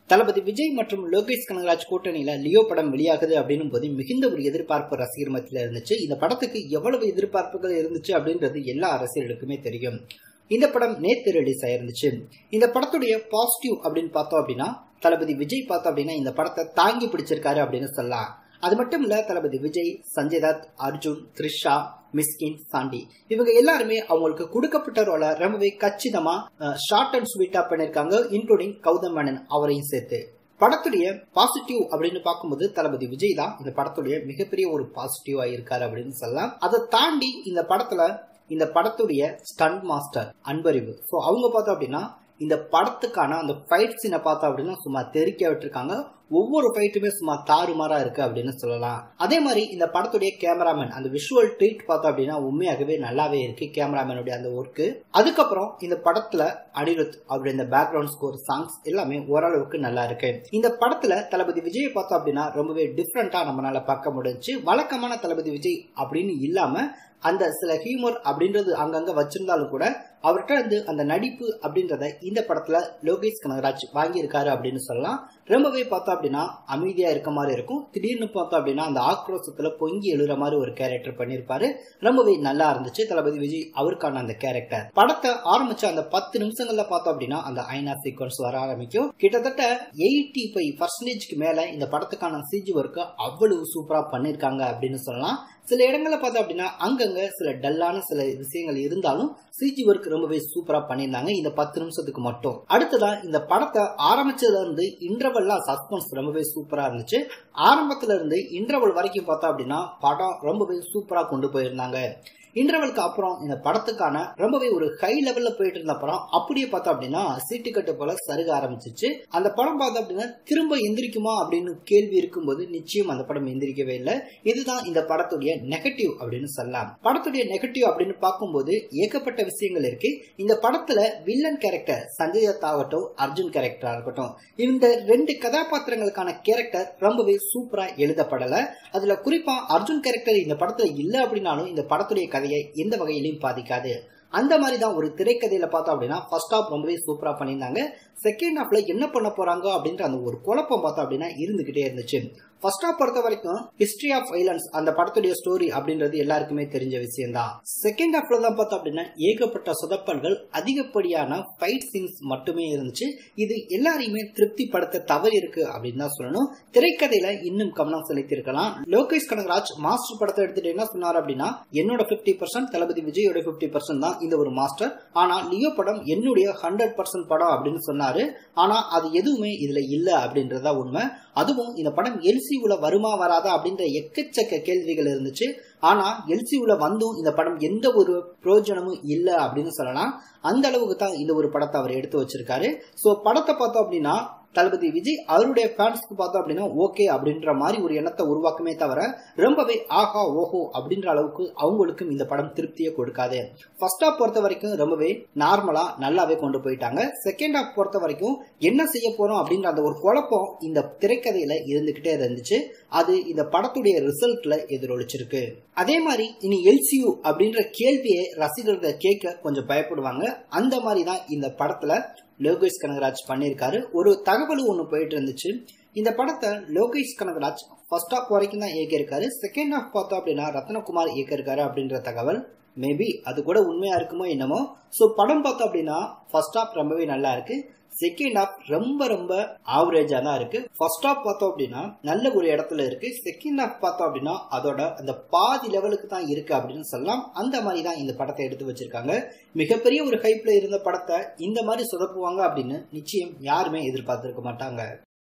தளபதி விஜய் மற்றும் லோகேஷ் கனகராஜ் கூட்டணியில லியோ படம் வெளியாகுது அப்படின்னும் போது மிகுந்த ஒரு எதிர்பார்ப்பு ரசிகர் மத்தியில் இருந்துச்சு இந்த படத்துக்கு எவ்வளவு எதிர்பார்ப்புகள் இருந்துச்சு அப்படின்றது எல்லா அரசியலுக்குமே தெரியும் இந்த படம் நேத்து ரிலீஸ் ஆயிருந்துச்சு இந்த படத்துடைய பாசிட்டிவ் அப்படின்னு பார்த்தோம் அப்படின்னா தளபதி விஜய் பார்த்தோம் அப்படின்னா இந்த படத்தை தாங்கி பிடிச்சிருக்காரு அப்படின்னு சொல்லலாம் அது மட்டும் இல்ல தளபதி விஜய் சஞ்சய் தத் அர்ஜுன் த்ரிஷா மிஸ்கின் சாண்டி இவங்க எல்லாருமே அவங்களுக்கு கொடுக்கப்பட்ட ரோலை ரொம்பவே கச்சிதமா ஷார்ட் அண்ட் ஸ்வீட்டா பண்ணிருக்காங்க இன்க்ளூடிங் கௌதம் மேனன் அவரையும் சேர்த்து படத்துடைய பாசிட்டிவ் அப்படின்னு பார்க்கும்போது தளபதி விஜய் தான் இந்த படத்துடைய மிகப்பெரிய ஒரு பாசிட்டிவா இருக்காரு அப்படின்னு சொல்லலாம் அதை தாண்டி இந்த படத்துல இந்த படத்துடைய ஸ்டண்ட் மாஸ்டர் அன்பறிவு ஸோ அவங்க பார்த்தோம் அப்படின்னா இந்த படத்துக்கான அந்த ஃபைட் சீனை பார்த்தோம் அப்படின்னா சும்மா தெறிக்க விட்டுருக்காங்க ஒவ்வொரு ஃபைட்டுமே சும்மா தாறுமாறா இருக்கு அப்படின்னு சொல்லலாம் அதே மாதிரி இந்த படத்துடைய கேமராமேன் அந்த விஷுவல் ட்ரீட் பார்த்தோம் அப்படின்னா உண்மையாகவே நல்லாவே இருக்கு கேமராமேனுடைய அந்த ஒர்க்கு அதுக்கப்புறம் இந்த படத்துல அனிருத் அவருடைய இந்த பேக்ரவுண்ட் ஸ்கோர் சாங்ஸ் எல்லாமே ஓரளவுக்கு நல்லா இருக்கு இந்த படத்துல தளபதி விஜயை பார்த்தோம் அப்படின்னா ரொம்பவே டிஃப்ரெண்டா நம்மளால பார்க்க முடிஞ்சு வழக்கமான தளபதி விஜய் அப்படின்னு இல்லாம அந்த சில ஹியூமர் அப்படின்றது அங்கங்க வச்சிருந்தாலும் கூட அவர்கிட்ட வந்து அந்த நடிப்பு அப்படின்றத இந்த படத்துல லோகேஷ் கனகராஜ் வாங்கியிருக்காரு அப்படின்னு சொல்லலாம் ரொம்பவே பார்த்தோம் அப்படின்னா அமைதியா இருக்க மாதிரி இருக்கும் திடீர்னு பார்த்தோம் அப்படின்னா அந்த ஆக்ரோஷத்துல பொங்கி எழுற மாதிரி ஒரு கேரக்டர் பண்ணிருப்பாரு ரொம்பவே நல்லா இருந்துச்சு தளபதி விஜய் அவருக்கான அந்த கேரக்டர் படத்தை ஆரம்பிச்ச அந்த பத்து நிமிஷங்கள்ல பார்த்தோம் அப்படின்னா அந்த ஐநா சீக்வன்ஸ் வர ஆரம்பிக்கும் கிட்டத்தட்ட எயிட்டி ஃபைவ் பர்சன்டேஜ்க்கு மேல இந்த படத்துக்கான சிஜி ஒர்க்கு அவ்வளவு சூப்பரா பண்ணிருக்காங்க அப்படின்னு சொல்லலாம் சில இடங்கள்ல பார்த்தோம் அப்படின்னா அங்கங்க சில டல்லான சில விஷயங்கள் இருந்தாலும் சிஜி ஒர்க் ரொம்பவே சூப்பரா பண்ணியிருந்தாங்க இந்த பத்து நிமிஷத்துக்கு மட்டும் அடுத்ததா இந்த படத்தை ஆரம்பிச்சதுல இருந்து இன்டர்வல்லாம் சஸ்பென்ஸ் ரொம்பவே சூப்பரா இருந்துச்சு ஆரம்பத்துல இருந்து இன்டர்வல் வரைக்கும் பார்த்தோம் அப்படின்னா படம் ரொம்பவே சூப்பரா கொண்டு போயிருந்தாங்க இன்டர்வலுக்கு அப்புறம் இந்த படத்துக்கான ரொம்பவே ஒரு ஹை லெவல்ல போயிட்டு இருந்த படம் அப்படியே பார்த்தோம் அப்படின்னா சீட்டு கட்டு போல சருக ஆரம்பிச்சிச்சு அந்த படம் பார்த்தோம் அப்படின்னா திரும்ப எந்திரிக்குமா அப்படின்னு கேள்வி இருக்கும்போது நிச்சயம் அந்த படம் எந்திரிக்கவே இல்லை இதுதான் இந்த படத்துடைய நெகட்டிவ் அப்படின்னு சொல்லலாம் படத்துடைய நெகட்டிவ் அப்படின்னு பார்க்கும்போது ஏகப்பட்ட விஷயங்கள் இருக்கு இந்த படத்துல வில்லன் கேரக்டர் சஞ்சய் தத் ஆகட்டும் அர்ஜுன் கேரக்டரா இருக்கட்டும் இந்த ரெண்டு கதாபாத்திரங்களுக்கான கேரக்டர் ரொம்பவே சூப்பரா எழுதப்படல அதுல குறிப்பா அர்ஜுன் கேரக்டர் இந்த படத்துல இல்ல அப்படின்னாலும் இந்த படத்துடைய கதையை எந்த வகையிலையும் பாதிக்காது அந்த மாதிரி தான் ஒரு திரைக்கதையில பார்த்தோம் அப்படின்னா ஃபர்ஸ்ட் ஹாஃப் ரொம்பவே சூப்பரா பண்ணியிருந்தாங்க செகண்ட் ஹாஃப்ல என்ன பண்ண போறாங்க அப்படின்ற அந்த ஒரு குழப்பம் பார்த்தோம் அப்படின்னா இருந்துகிட்டே இருந்துச்சு ஃபர்ஸ்ட் ஹாஃப் பொறுத்த வரைக்கும் ஹிஸ்டரி ஆஃப் வைலன்ஸ் அந்த படத்துடைய ஸ்டோரி அப்படின்றது எல்லாருக்குமே தெரிஞ்ச விஷயம் தான் செகண்ட் ஹாஃப்ல தான் பார்த்தோம் அப்படின்னா ஏகப்பட்ட சொதப்பல்கள் அதிகப்படியான ஃபைட் சீன்ஸ் மட்டுமே இருந்துச்சு இது எல்லாரையுமே திருப்திப்படுத்த தவறு இருக்கு அப்படின்னு தான் சொல்லணும் திரைக்கதையில இன்னும் கவனம் செலுத்தி இருக்கலாம் லோகேஷ் கனகராஜ் மாஸ்டர் படத்தை எடுத்துட்டு என்ன சொன்னார் அப்படின்னா என்னோட பிப்டி பர்சன்ட் தளபதி விஜயோட பிப்டி பர்சன்ட் தான் இந்த ஒரு மாஸ்டர் ஆனா லியோ படம் என்னுடைய ஹண்ட்ரட் பர்சன்ட் படம் அப்படின்னு சொன்னாரு ஆனா அது எதுவுமே இதுல இல்ல அப்படின்றதா உண்மை அதுவும் இந்த படம் எல்சியூல வருமா வராதா அப்படின்ற எக்கச்சக்க கேள்விகள் இருந்துச்சு ஆனா எல்சியூல வந்தும் இந்த படம் எந்த ஒரு பிரயோஜனமும் இல்ல அப்படின்னு சொல்லலாம் அந்த அளவுக்கு தான் இந்த ஒரு படத்தை அவர் எடுத்து வச்சிருக்காரு சோ படத்தை பார்த்தோம் அப்படின்னா தளபதி விஜய் அவருடைய ஃபேன்ஸ்க்கு பார்த்தோம் அப்படின்னா ஓகே அப்படின்ற மாதிரி ஒரு எண்ணத்தை உருவாக்குமே தவிர ரொம்பவே ஆஹா ஓஹோ அப்படின்ற அளவுக்கு அவங்களுக்கும் இந்த படம் திருப்தியை கொடுக்காது ஃபர்ஸ்ட் ஹாஃப் பொறுத்த வரைக்கும் ரொம்பவே நார்மலா நல்லாவே கொண்டு போயிட்டாங்க செகண்ட் ஹாஃப் பொறுத்த வரைக்கும் என்ன செய்ய போறோம் அப்படின்ற அந்த ஒரு குழப்பம் இந்த திரைக்கதையில இருந்துகிட்டே இருந்துச்சு அது இந்த படத்துடைய ரிசல்ட்ல எதிரொலிச்சிருக்கு அதே மாதிரி இனி எல்சியூ அப்படின்ற கேள்வியை ரசிகர்கள் கேட்க கொஞ்சம் பயப்படுவாங்க அந்த மாதிரி தான் இந்த படத்துல லோகேஷ் கனகராஜ் பண்ணியிருக்காரு ஒரு தகவல் ஒன்று போயிட்டு இருந்துச்சு இந்த படத்தை லோகேஷ் கனகராஜ் ஃபர்ஸ்ட் ஹாஃப் வரைக்கும் தான் இயக்கியிருக்காரு செகண்ட் ஹாஃப் பார்த்தோம் அப்படின்னா ரத்னகுமார் இயக்கியிருக்காரு அப்படின்ற தகவல் மேபி அது கூட உண்மையா இருக்குமோ என்னமோ ஸோ படம் பார்த்தோம் அப்படின்னா ஃபர்ஸ்ட் ஹாஃப் ரொம்பவே நல்லா இருக்கு செகண்ட் ஹாஃப் ரொம்ப ரொம்ப ஆவரேஜா தான் இருக்கு ஃபர்ஸ்ட் ஹாஃப் பார்த்தோம் அப்படின்னா நல்ல ஒரு இடத்துல இருக்கு செகண்ட் ஹாஃப் பார்த்தோம் அப்படின்னா அதோட அந்த பாதி லெவலுக்கு தான் இருக்கு அப்படின்னு சொல்லலாம் அந்த மாதிரி தான் இந்த படத்தை எடுத்து வச்சிருக்காங்க மிகப்பெரிய ஒரு ஹைப்ல இருந்த படத்தை இந்த மாதிரி சொதப்புவாங்க அப்படின்னு நிச்சயம் யாருமே எதிர்பார்த்திருக்க மாட்டாங்க